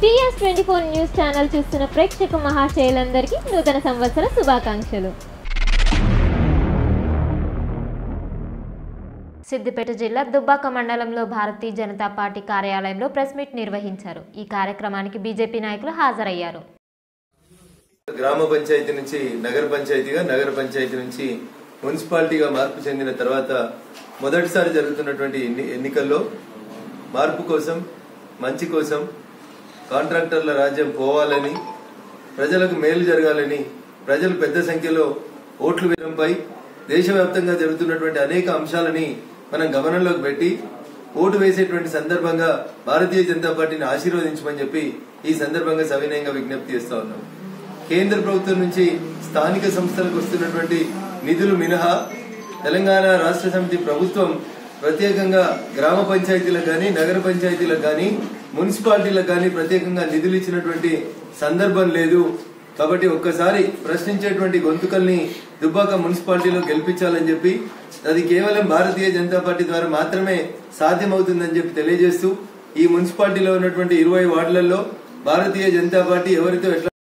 TS twenty four news channel చూస్తున్న ప్రేక్షక మహాశయులందరికీ నూతన సంవత్సర శుభాకాంక్షలు సిద్దిపేట జిల్లా దుబ్బాక మండలంలో భారతీయ జనతా పార్టీ కార్యాలయంలో ప్రెస్ మీట్ నిర్వహించారు ఈ కార్యక్రమానికి బీజేపీ నాయకులు హాజరయ్యారు గ్రామ పంచాయతీ నుంచి నగర పంచాయతీగా నగర పంచాయతీ నుంచి మున్సిపాలిటీగా మార్పు చెందిన తర్వాత మొదటిసారి జరుగుతున్నటువంటి ఎన్ని- ఎన్నికల్లో మార్పు కోసం మంచి కోసం కాంట్రాక్టర్ల రాజ్యం పోవాలని ప్రజలకు మేలు జరగాలని ప్రజలు పెద్ద సంఖ్యలో ఓట్లు వేయడంపై దేశవ్యాప్తంగా జరుగుతున్నటువంటి అనేక అంశాలని మనం గమనంలోకి పెట్టి ఓటు వేసేటువంటి సందర్భంగా భారతీయ జనతా పార్టీని ఆశీర్వదించమని చెప్పి ఈ సందర్భంగా సవినయంగా విజ్ఞప్తి చేస్తా ఉన్నాం కేంద్ర ప్రభుత్వం నుంచి స్థానిక సంస్థలకు వస్తున్నటువంటి నిధులు మినహా తెలంగాణ రాష్ట్ర సమితి ప్రభుత్వం ప్రత్యేకంగా గ్రామ పంచాయతీలకు కానీ నగర పంచాయతీలకు కానీ మున్సిపాలిటీలకు కానీ ప్రత్యేకంగా నిధులు ఇచ్చినటువంటి సందర్భం లేదు కాబట్టి ఒక్కసారి ప్రశ్నించేటువంటి గొంతుకల్ని దుబ్బాక మున్సిపాలిటీలో గెలిపించాలని చెప్పి అది కేవలం భారతీయ జనతా పార్టీ ద్వారా మాత్రమే సాధ్యమవుతుందని చెప్పి తెలియజేస్తూ ఈ మున్సిపాలిటీలో ఉన్నటువంటి ఇరవై వార్డులలో భారతీయ జనతా పార్టీ ఎవరితో ఎట్లా